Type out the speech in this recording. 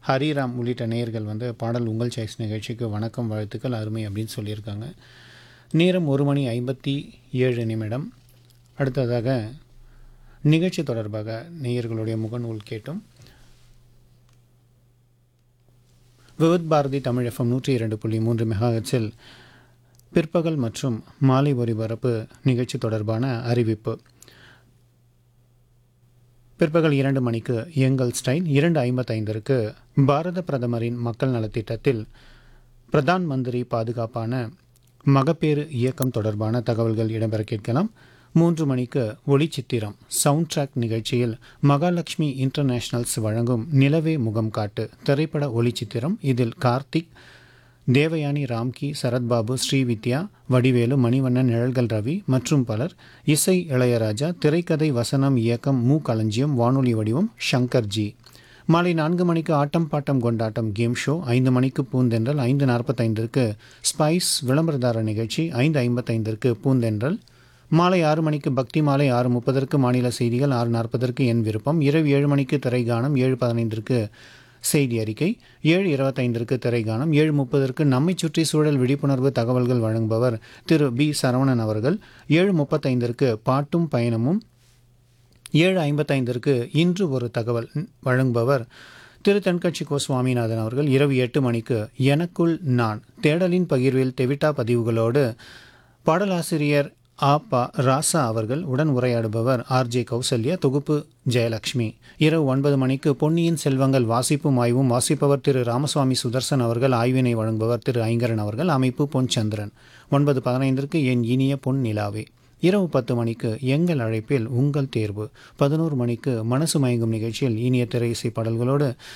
ஹரிராம் உள்ளிட்ட நேயர்கள் வந்து பாடல் உங்கள் சாய்ஸ் நிகழ்ச்சிக்கு வணக்கம் வாழ்த்துக்கள் அருமை அப்படின்னு சொல்லியிருக்காங்க நேரம் ஒரு மணி ஐம்பத்தி ஏழு நிமிடம் அடுத்ததாக நிகழ்ச்சி தொடர்பாக நேயர்களுடைய முகநூல் கேட்டோம் விவித் பாரதி தமிழ் எஃப்எம் நூற்றி இரண்டு புள்ளி மூன்று மெகாஹெட்ஸில் பிற்பகல் மற்றும் மாலை ஒலிபரப்பு நிகழ்ச்சி தொடர்பான அறிவிப்பு பிற்பகல் இரண்டு மணிக்கு எங்கள் ஸ்டைல் இரண்டு ஐம்பத்தைந்திற்கு பாரத பிரதமரின் மக்கள் நலத்திட்டத்தில் பிரதான் மந்திரி பாதுகாப்பான மகப்பேறு இயக்கம் தொடர்பான தகவல்கள் இடம்பெற கேட்கலாம் மூன்று மணிக்கு ஒளிச்சித்திரம் சவுண்ட் ட்ராக் நிகழ்ச்சியில் மகாலட்சுமி இன்டர்நேஷனல்ஸ் வழங்கும் நிலவே முகம் காட்டு திரைப்பட ஒளிச்சித்திரம் இதில் கார்த்திக் தேவயானி ராம்கி சரத்பாபு ஸ்ரீவித்யா வடிவேலு மணிவண்ணன் நிழல்கள் ரவி மற்றும் பலர் இசை இளையராஜா திரைக்கதை வசனம் இயக்கம் மு களஞ்சியம் வானொலி வடிவம் சங்கர்ஜி மாலை நான்கு மணிக்கு ஆட்டம் பாட்டம் கொண்டாட்டம் கேம் ஷோ ஐந்து மணிக்கு பூந்தென்றல் ஐந்து நாற்பத்தைந்திற்கு ஸ்பைஸ் விளம்பரதார நிகழ்ச்சி ஐந்து ஐம்பத்தைந்திற்கு பூந்தென்றல் மாலை ஆறு மணிக்கு பக்தி மாலை ஆறு முப்பதற்கு மாநில செய்திகள் ஆறு நாற்பதற்கு என் விருப்பம் இரவு ஏழு மணிக்கு திரைகானம் ஏழு பதினைந்திற்கு செய்தி அறிக்கை ஏழு இருபத்தைந்திற்கு திரைகானம் ஏழு முப்பதற்கு நம்மை சுற்றி சூழல் விழிப்புணர்வு தகவல்கள் வழங்குபவர் திரு பி சரவணன் அவர்கள் ஏழு முப்பத்தைந்திற்கு பாட்டும் பயணமும் ஏழு ஐம்பத்தைந்திற்கு இன்று ஒரு தகவல் வழங்குபவர் திரு தென்கட்சி கோ சுவாமிநாதன் அவர்கள் இரவு எட்டு மணிக்கு எனக்குள் நான் தேடலின் பகிர்வில் தெவிட்டா பதிவுகளோடு பாடலாசிரியர் ஆ ப ராசா அவர்கள் உடன் உரையாடுபவர் ஆர்ஜே கௌசல்யா தொகுப்பு ஜெயலட்சுமி இரவு ஒன்பது மணிக்கு பொன்னியின் செல்வங்கள் வாசிப்பும் ஆய்வும் வாசிப்பவர் திரு ராமசுவாமி சுதர்சன் அவர்கள் ஆய்வினை வழங்குபவர் திரு ஐங்கரன் அவர்கள் அமைப்பு பொன் சந்திரன் ஒன்பது பதினைந்திற்கு என் இனிய பொன் நிலாவே இரவு பத்து மணிக்கு எங்கள் அழைப்பில் உங்கள் தேர்வு பதினோரு மணிக்கு மனசு மயங்கும் நிகழ்ச்சியில் இனிய திரை இசை பாடல்களோடு